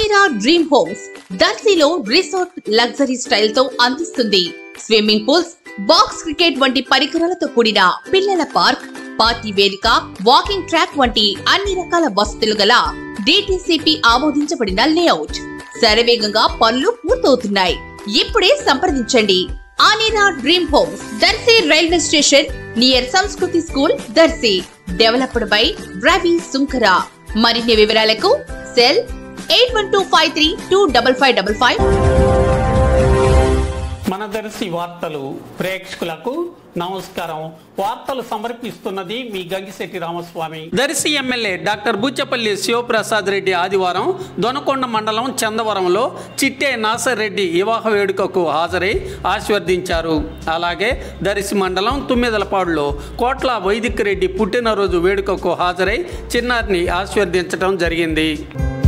అనేరా dream homes దర్శిలో resort luxury style తో అందిస్తుంది స్విమ్మింగ్ పూల్స్ బాక్స్ క్రికెట్ వంటి పరికరాలతో కూడిన పిల్లల పార్క్ పార్టీ వేదిక వాకింగ్ ట్రాక్ వంటి అన్ని రకాల వసతులు గల డిటిసిపి ఆమోదించబడిన లేఅవుట్ శరవేగంగా పనులు పూర్తవుతున్నాయి ఇప్పుడే సంప్రదించండి Anera dream homes Darshi railway station near Sanskriti school Darshi developed by Ravi Sunkara మరిన్ని వివరాలకు cell eight one two five three two double five double five మన దర్శి వార్తలు ప్రేక్షకులకు నమస్కారం వార్తలు సమర్పిస్తున్నది మీ గంగిశెట్టి రామస్వామి దర్శి ఎమ్మెల్యే డాక్టర్ బుచ్చపల్లి శివప్రసాద్ రెడ్డి ఆదివారం దొనకొండ మండలం చందవరంలో చిట్టే నాసర్ రెడ్డి వివాహ వేడుకకు హాజరై ఆశీర్వదించారు అలాగే దర్శి మండలం తుమ్మిదలపాడులో కోట్ల వైదిక్ రెడ్డి పుట్టినరోజు వేడుకకు హాజరై చిన్నారిని ఆశీర్వదించడం జరిగింది